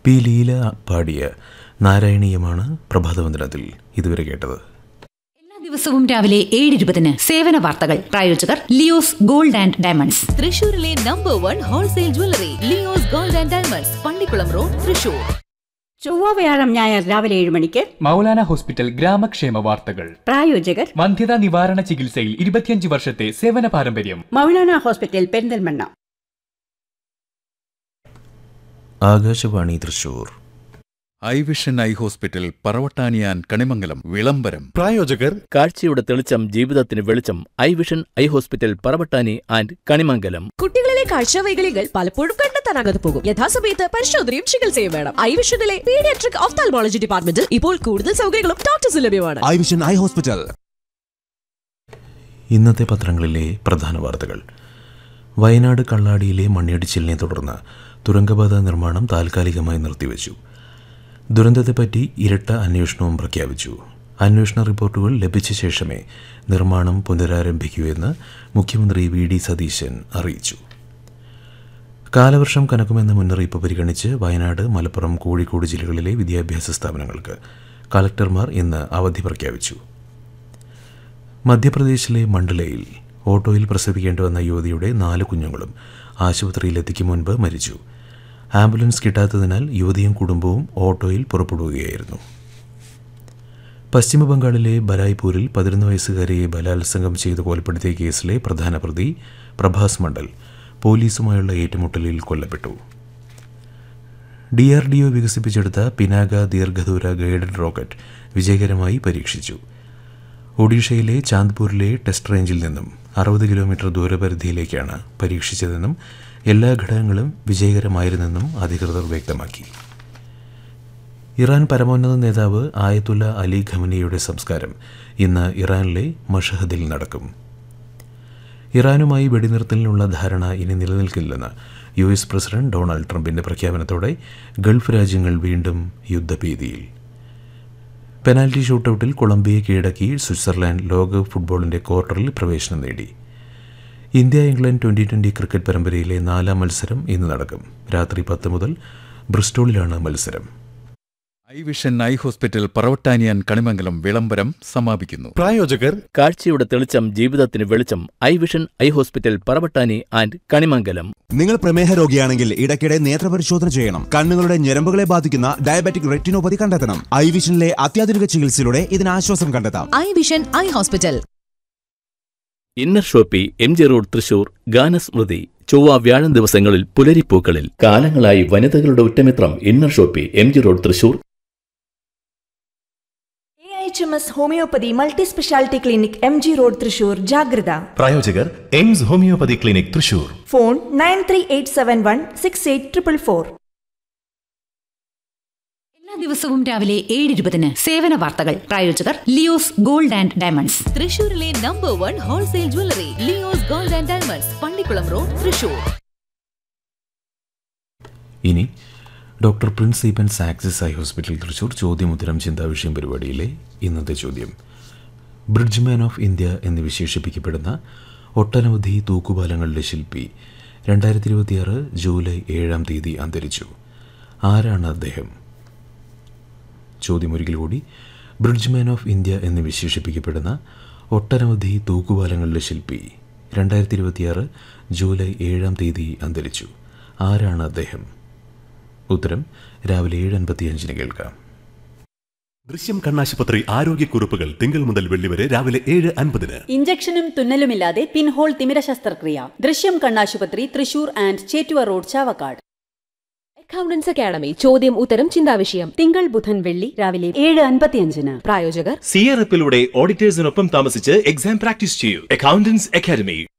P Leela പാടിയ നാരായണീയമാണ് പ്രഭാതവന്ദനത്തിൽ ഇതുവരെ കേട്ടത് എല്ലാ ദിവസവും രാവിലെ ഏഴ് ഇരുപതിന് സേവന വാർത്തകൾ പ്രായോജകർ ലിയോസ് ഗോൾഡ് ആൻഡ് ഡയമണ്ട്സ് തൃശൂരിലെ number one wholesale jewellery Leo's gold and diamonds Pallikulam road Thrissur ചൊവ്വ വ്യാഴം ഞായർ രാവിലെ ഏഴ് മണിക്ക് മൗലാന ഹോസ്പിറ്റൽ ഗ്രാമക്ഷേമ വാർത്തകൾ പ്രായോജകർ വന്ധ്യതാ നിവാരണ ചികിത്സയിൽ ഇരുപത്തിയഞ്ച് വർഷത്തെ സേവന പാരമ്പര്യം Moulana hospital Perinthalmanna Akashvani Thrissur eye vision eye hospital പറവട്ടാനിയാൻ കണിമംഗലം വിളംബരം പ്രായോജകർ കാഴ്ചയുടെ തെളിച്ചം ജീവിതത്തിന് വെളിച്ചം eye vision eye hospital Paravattani and Kanimangalam കുട്ടികളിലെ കാഴ്ചവൈകല്യങ്ങൾ പലപ്പോഴും കണ്ടെത്താനാകാതെ പോകും യഥാസമയത്ത് പരിശോധനയും ചികിത്സയും വേണം ഐ വിഷനിലെ പീഡിയാട്രിക് ഓഫ്താൽമോളജി ഡിപ്പാർട്ട്മെന്റിൽ ഇപ്പോൾ കൂടുതൽ സൗകര്യങ്ങളും ഡോക്ടേഴ്സ് ലഭ്യമാണ് ഐ വിഷൻ ഐ ഹോസ്പിറ്റൽ ഇന്നത്തെ പത്രങ്ങളിലെ പ്രധാന വാർത്തകൾ വയനാട് കള്ളാടിയിലെ മണ്ണിടിച്ചിലിനെ തുടർന്ന് തുരങ്കപാത നിർമ്മാണം താൽക്കാലികമായി നിർത്തിവെച്ചു ദുരന്തത്തെപ്പറ്റി ഇരട്ട അന്വേഷണവും പ്രഖ്യാപിച്ചു അന്വേഷണ റിപ്പോർട്ടുകൾ ലഭിച്ച ശേഷമേ നിർമ്മാണം പുനരാരംഭിക്കൂ എന്ന് മുഖ്യമന്ത്രി വി ഡി സതീശൻ അറിയിച്ചു കാലവർഷം കനക്കുമെന്ന മുന്നറിയിപ്പ് പരിഗണിച്ച് വയനാട് മലപ്പുറം കോഴിക്കോട് ജില്ലകളിലെ വിദ്യാഭ്യാസ സ്ഥാപനങ്ങൾക്ക് കളക്ടർമാർ ഇന്ന് അവധി പ്രഖ്യാപിച്ചു മധ്യപ്രദേശിലെ മണ്ഡലയിൽ ഓട്ടോയിൽ പ്രസവിക്കേണ്ടി വന്ന യുവതിയുടെ നാല് കുഞ്ഞുങ്ങളും ആശുപത്രിയിലെത്തിക്കും മുൻപ് മരിച്ചു ആംബുലൻസ് കിട്ടാത്തതിനാൽ യുവതിയും കുടുംബവും ഓട്ടോയിൽ പുറപ്പെടുകയായിരുന്നു പശ്ചിമബംഗാളിലെ ബലായ്പൂരിൽ പതിനൊന്ന് വയസ്സുകാരിയെ ബലാത്സംഗം ചെയ്ത് കൊലപ്പെടുത്തിയ കേസിലെ പ്രധാന പ്രതി പ്രഭാസ് മണ്ഡൽ പോലീസുമായുള്ള ഏറ്റുമുട്ടലിൽ കൊല്ലപ്പെട്ടു ഡി ആർ ഡി ഒ വികസിപ്പിച്ചെടുത്ത പിനാക ദീർഘദൂര ഗൈഡഡ് റോക്കറ്റ് വിജയകരമായി പരീക്ഷിച്ചു ഒഡീഷയിലെ ചാന്ദ്പൂരിലെ ടെസ്റ്റ് റേഞ്ചിൽ നിന്നും അറുപത് കിലോമീറ്റർ ദൂരപരിധിയിലേക്കാണ് പരീക്ഷിച്ചതെന്നും എല്ലാ ഘടകങ്ങളും വിജയകരമായിരുന്നെന്നും അധികൃതർ വ്യക്തമാക്കി ഇറാൻ പരമോന്നത നേതാവ് ആയത്തുല്ല അലി ഖമനിയുടെ സംസ്കാരം ഇന്ന് ഇറാനിലെ മഷഹദിൽ നടക്കും ഇറാനുമായി വെടിനിർത്തലിനുള്ള ധാരണ ഇനി നിലനിൽക്കില്ലെന്ന് യു എസ് പ്രസിഡന്റ് ഡൊണാൾഡ് ട്രംപിന്റെ പ്രഖ്യാപനത്തോടെ ഗൾഫ് രാജ്യങ്ങൾ വീണ്ടും യുദ്ധഭീതിയിൽ പെനാൽറ്റി ഷൂട്ടൌട്ടിൽ കൊളംബിയയെ കീഴടക്കി സ്വിറ്റ്സർലാൻഡ് ലോക ഫുട്ബോളിന്റെ ക്വാർട്ടറിൽ പ്രവേശനം നേടി India England twenty twenty cricket പരമ്പരയിലെ നാലാം മത്സരം ഇന്ന് നടക്കും രാത്രി പത്ത് മുതൽ ബ്രിസ്റ്റോളിലാണ് മത്സരം ഐ വിഷൻ ഐ ഹോസ്പിറ്റൽ പറവട്ടാനിയാൻ കണിമംഗലം വിളംബരം സമാപിക്കുന്നു പ്രായോജകർ കാഴ്ചയുടെ തെളിച്ചം ജീവിതത്തിന് വെളിച്ചം eye vision eye hospital Paravattani and Kanimangalam നിങ്ങൾ പ്രമേഹ രോഗിയാണെങ്കിൽ ഇടയ്ക്കിടെ നേത്രപരിശോധന ചെയ്യണം കണ്ണുകളുടെ ഞരമ്പുകളെ ബാധിക്കുന്ന ഡയബറ്റിക് റെറ്റിനോപ്പതി കണ്ടെത്തണം ഐ വിഷനിലെ അത്യാധുനിക ചികിത്സയിലൂടെ ഇതിന് ആശ്വാസം കണ്ടെത്താം eye vision eye hospital inner shoppy M G road Thrissur ഗാനസ്മൃതി ചൊവ്വ വ്യാഴം ദിവസങ്ങളിൽ പുലരിപ്പൂക്കളിൽ കാലങ്ങളായി വനിതകളുടെ ഉറ്റമിത്രം inner shoppy M G road Thrissur A H M S homoeopathy multi speciality clinic M G road Thrissur ജാഗ്രത പ്രായോജകർ Aims homoeopathy clinic Thrissur phone nine three eight seven one six eight triple four എല്ലാ ദിവസവും രാവിലെ ഏഴ് ഇരുപതിന് സേവന വാർത്തകൾ പ്രായോജകർ ലിയോസ് ഗോൾഡ് ആൻഡ് ഡയമണ്ട്സ് തൃശൂരിലെ number one wholesale jewellery Leo's gold and diamonds Pallikulam road Thrissur ഇനി doctor Prince Eapen's axis eye hospital Thrissur ചോദ്യമുത്തരം ചിന്താവിഷയം പരിപാടിയിലെ ഇന്നത്തെ ചോദ്യം ബ്രിഡ്ജ്മാൻ ഓഫ് ഇന്ത്യ എന്ന് വിശേഷിപ്പിക്കപ്പെടുന്ന ഒട്ടനവധി തൂക്കുപാലങ്ങളുടെ ശില്പി രണ്ടായിരത്തി ഇരുപത്തിയാറ് ജൂലൈ ഏഴാം തീയതി അന്തരിച്ചു ആരാണ് അദ്ദേഹം ചോദ്യം ഒരിക്കൽ കൂടി ബ്രിഡ്ജ്മാൻ ഓഫ് ഇന്ത്യ എന്ന് വിശേഷിപ്പിക്കപ്പെടുന്ന ഒട്ടനവധി തൂക്കുപാലങ്ങളുടെ ശില്പി രണ്ടായിരത്തി ഇരുപത്തിയാറ് ജൂലൈ ഏഴാം തീയതി അന്തരിച്ചു ആരാണ് അദ്ദേഹം ഉത്തരം രാവിലെ ഏഴ് അൻപത്തിയഞ്ചിന് കേൾക്കാം ദൃശ്യം കണ്ണാശുപത്രി ആരോഗ്യക്കുറിപ്പുകൾ തിങ്കൾ മുതൽ വെള്ളി വരെ രാവിലെ ഏഴ് അൻപതിന് ഇഞ്ചക്ഷനും തുന്നലുമില്ലാതെ പിൻഹോൾ തിമിര ശസ്ത്രക്രിയ ദൃശ്യം കണ്ണാശുപത്രി Thrissur and Chettuva road Chavakkad accountants academy ചോദ്യം ഉത്തരം ചിന്താവിഷയം തിങ്കൾ ബുധൻ വെള്ളി രാവിലെ ഏഴ് അൻപത്തിയഞ്ചിന് പ്രായോജകർ സി ആർ എഫിലൂടെ ഓഡിറ്റേഴ്സിനൊപ്പം താമസിച്ച് എക്സാം പ്രാക്ടീസ് ചെയ്യൂ അക്കൗണ്ടൻസ് അക്കാദമി